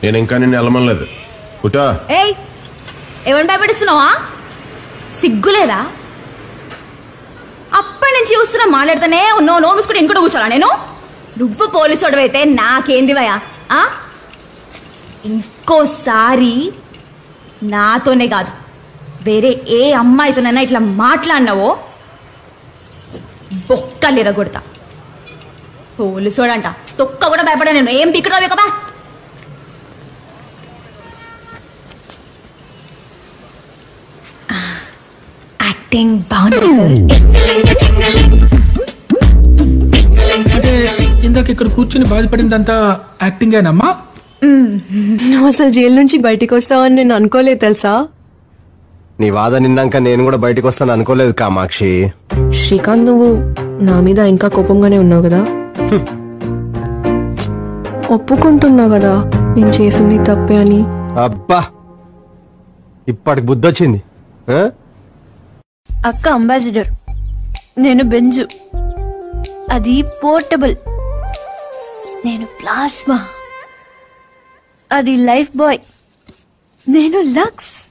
నేను ఇంకా నిన్ను వెళ్ళమనలేదు కుటా ఏయ్ ఎవరిని భయపెడిస్తున్నావా సిగ్గులేదా అప్పటి నుంచి చూస్తున్నా మాట్లాడుతూనే ఉన్నావు నోరు మూసుకుంటే ఇంకోటి కూర్చోాలా నేను నువ్వు పోలీసు అయితే నాకేంది భయ ఆ? ఇంకోసారి నాతోనే కాదు వేరే ఏ అమ్మాయితోనైనా ఇట్లా మాట్లాడినావో బొక్కలు ఎరగొడతా పోలీసోడంట తొక్క కూడా భయపడా నేను ఏం పిక్కడావు ఇక బా యాక్టింగ్ బాగుంది సార్ అంటే ఇందాక ఇక్కడ కూర్చుని బాధపడిందంతా యాక్టింగేనమ్మా నువ్వు అసలు జైలు నుంచి బయటికి వస్తావని నేను అనుకోలేదు తెలుసా నీ వాద నిన్నాక నేను కూడా బయటకు వస్తాను అనుకోలేదు కామాక్షి శ్రీకాంత్ నువ్వు నా మీద ఇంకా కోపంగానే ఉన్నావు కదా ఒప్పుకుంటున్నావు కదా నేను చేసింది తప్పే అని అబ్బా ఇప్పటికి బుద్ధి వచ్చింది ఆ? అక్క అంబాసిడర్ నేను బెంజు అది పోర్టబుల్ నేను ప్లాస్మా అది లైఫ్ బాయ్ నేను లక్స్